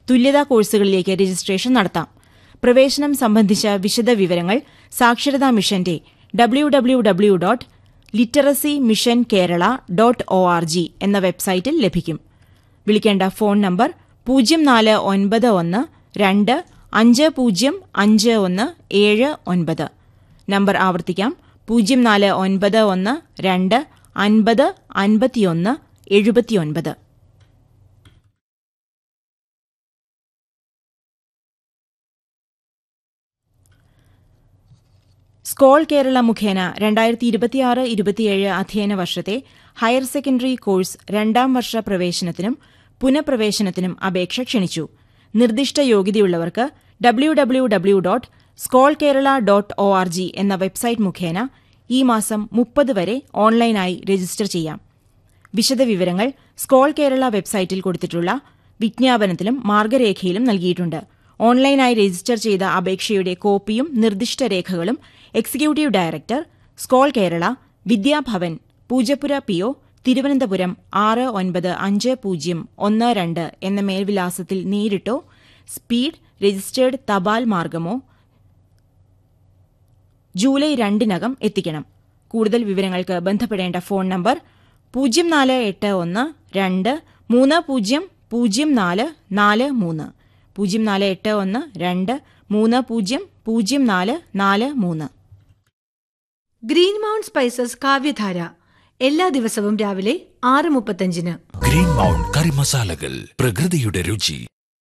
തുല്യതാ കോഴ്സുകളിലേക്ക് രജിസ്ട്രേഷൻ നടത്താം പ്രവേശനം സംബന്ധിച്ച വിശദ വിവരങ്ങൾ സാക്ഷരതാ മിഷന്റെ W W W dot literacy mission Kerala dot O R G എന്ന വെബ്സൈറ്റിൽ ലഭിക്കും വിളിക്കേണ്ട ഫോൺ നമ്പർ പൂജ്യം നാല് ഒൻപത് ഒന്ന് രണ്ട് അഞ്ച് പൂജ്യം അഞ്ച് ഒന്ന് ഏഴ് ഒൻപത് നമ്പർ ആവർത്തിക്കാം പൂജ്യം നാല് ഒൻപത് ഒന്ന് രണ്ട് അൻപത് അൻപത്തിയൊന്ന് എഴുപത്തിയൊൻപത് സ്കോൾ കേരള മുഖേന രണ്ടായിരത്തി ഇരുപത്തിയാറ് ഇരുപത്തിയേഴ് അധ്യയന വർഷത്തെ ഹയർ സെക്കൻഡറി കോഴ്സ് രണ്ടാം വർഷ പ്രവേശനത്തിനും പുനഃപ്രവേശനത്തിനും അപേക്ഷ ക്ഷണിച്ചു നിർദ്ദിഷ്ട യോഗ്യതയുള്ളവർക്ക് W W W dot SCOLE Kerala dot O R G എന്ന വെബ്സൈറ്റ് മുഖേന ഈ മാസം മുപ്പത് വരെ ഓൺലൈനായി രജിസ്റ്റർ ചെയ്യാം വിശദവിവരങ്ങൾ സ്കോൾ കേരള വെബ്സൈറ്റിൽ കൊടുത്തിട്ടുള്ള വിജ്ഞാപനത്തിലും മാർഗരേഖയിലും നൽകിയിട്ടുണ്ട് ഓൺലൈനായി രജിസ്റ്റർ ചെയ്ത അപേക്ഷയുടെ കോപ്പിയും നിർദ്ദിഷ്ട രേഖകളും executive director SCOLE Kerala Vidyabhavan Poojappura P O Thiruvananthapuram ആറ് ഒൻപത് അഞ്ച് പൂജ്യം ഒന്ന് രണ്ട് എന്ന മേൽവിലാസത്തിൽ നേരിട്ടോ സ്പീഡ് രജിസ്റ്റേർഡ് തപാൽ മാർഗമോ ജൂലൈ രണ്ടിനകം എത്തിക്കണം കൂടുതൽ വിവരങ്ങൾക്ക് ബന്ധപ്പെടേണ്ട ഫോൺ നമ്പർ പൂജ്യം നാല് എട്ട് ഒന്ന് രണ്ട് മൂന്ന് പൂജ്യം പൂജ്യം നാല് നാല് മൂന്ന് പൂജ്യം നാല് എട്ട് ഒന്ന് രണ്ട് മൂന്ന് പൂജ്യം പൂജ്യം നാല് നാല് മൂന്ന് ഗ്രീൻ മൗണ്ട് സ്പൈസസ് കാവ്യധാര എല്ലാ ദിവസവും രാവിലെ ആറ് മുപ്പത്തഞ്ചിന് ഗ്രീൻ മൗണ്ട് കറി മസാലകൾ പ്രകൃതിയുടെ രുചി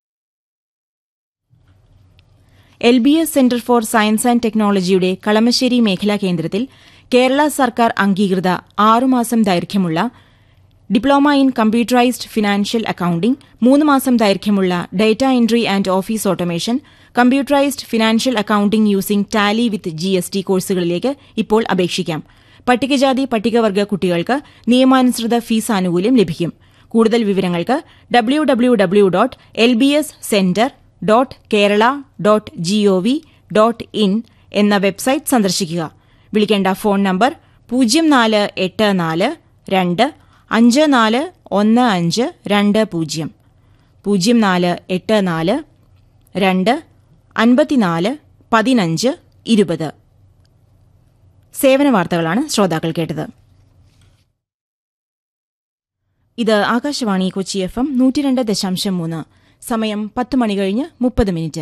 L B S centre for science and ടെക്നോളജിയുടെ കളമശ്ശേരി മേഖലാ കേന്ദ്രത്തിൽ കേരള സർക്കാർ അംഗീകൃത ആറുമാസം ദൈർഘ്യമുള്ള diploma in computerised financial accounting മൂന്ന് മാസം ദൈർഘ്യമുള്ള data entry and office automation computerised financial accounting using Tally with G S T കോഴ്സുകളിലേക്ക് ഇപ്പോൾ അപേക്ഷിക്കാം പട്ടികജാതി പട്ടികവർഗ കുട്ടികൾക്ക് നിയമാനുസൃത ഫീസ് ആനുകൂല്യം ലഭിക്കും കൂടുതൽ വിവരങ്ങൾക്ക് W W W dot L B S centre dot Kerala dot GOV dot in എന്ന വെബ്സൈറ്റ് സന്ദർശിക്കുക വിളിക്കേണ്ട ഫോൺ നമ്പർ പൂജ്യം നാല് എട്ട് നാല് രണ്ട് അഞ്ച് നാല് ഒന്ന് അഞ്ച് രണ്ട് പൂജ്യം പൂജ്യം നാല് എട്ട് നാല് രണ്ട് അൻപത്തിനാല് പതിനഞ്ച് ഇരുപത് സേവന വാർത്തകളാണ് ശ്രോതാക്കൾ കേട്ടത് ഇത് ആകാശവാണി കൊച്ചി എഫ് എം നൂറ്റിരണ്ട് ദശാംശം മൂന്ന് സമയം പത്ത് മണി കഴിഞ്ഞ് മുപ്പത് മിനിറ്റ്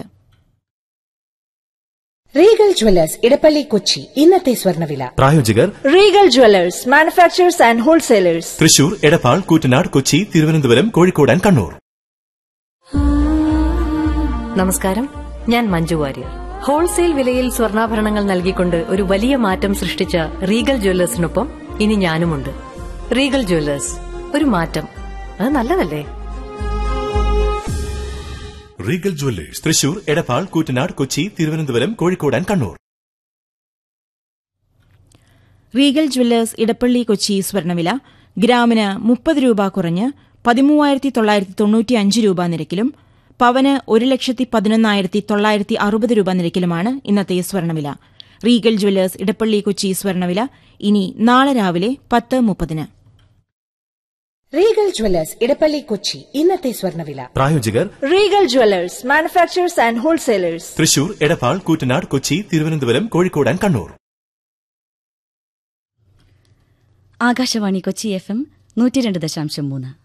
റീഗൽ ജ്വല്ലേഴ്സ് ഇടപ്പള്ളി കൊച്ചി ഇന്നത്തെ സ്വർണ്ണവില പ്രായോജകർ Regal Jewellers manufacturers and wholesalers Thrissur Edappal Koottanad Kochi Thiruvananthapuram Kozhikode and Kannur നമസ്കാരം ഞാൻ മഞ്ജു വാര്യർ ഹോൾസെയിൽ വിലയിൽ സ്വർണ്ണാഭരണങ്ങൾ നൽകിക്കൊണ്ട് ഒരു വലിയ മാറ്റം സൃഷ്ടിച്ച റീഗൽ ജ്വല്ലേഴ്സിനൊപ്പം ഇനി ഞാനുമുണ്ട് റീഗൽ ജ്വല്ലേഴ്സ് ഒരു മാറ്റം അത് നല്ലതല്ലേ റീഗൽ ജ്വല്ലേഴ്സ് തൃശൂർ എടപ്പാൾ കൂറ്റനാട് കൊച്ചി തിരുവനന്തപുരം കോഴിക്കോട് ആൻഡ് കണ്ണൂർ റീഗൽ ജ്വല്ലേഴ്സ് ഇടപ്പള്ളി കൊച്ചി സ്വർണ്ണവില ഗ്രാമിന് മുപ്പത് രൂപ കുറഞ്ഞ് പതിമൂവായിരത്തി തൊള്ളായിരത്തി തൊണ്ണൂറ്റിയഞ്ച് രൂപ നിരക്കിലും പവന് ഒരു ലക്ഷത്തി പതിനൊന്നായിരത്തി തൊള്ളായിരത്തി അറുപത് രൂപ നിരക്കിലുമാണ് ഇന്നത്തെ സ്വർണ്ണവില റീഗൽ ജ്വല്ലേഴ്സ് ഇടപ്പള്ളി കൊച്ചി സ്വർണ്ണവില ഇനി നാളെ രാവിലെ പത്ത് മുപ്പതിന് റീഗൽ ജ്വല്ലേഴ്സ് ഇടപ്പള്ളി കൊച്ചി ഇന്നത്തെ സ്വർണ്ണവില പ്രായോജകർ Regal Jewellers manufacturers and wholesalers Thrissur Edappal Koottanad Kochi Thiruvananthapuram Kozhikode and Kannur Akashvani Kochi F M നൂറ്റിരണ്ട് ദശാംശം മൂന്ന്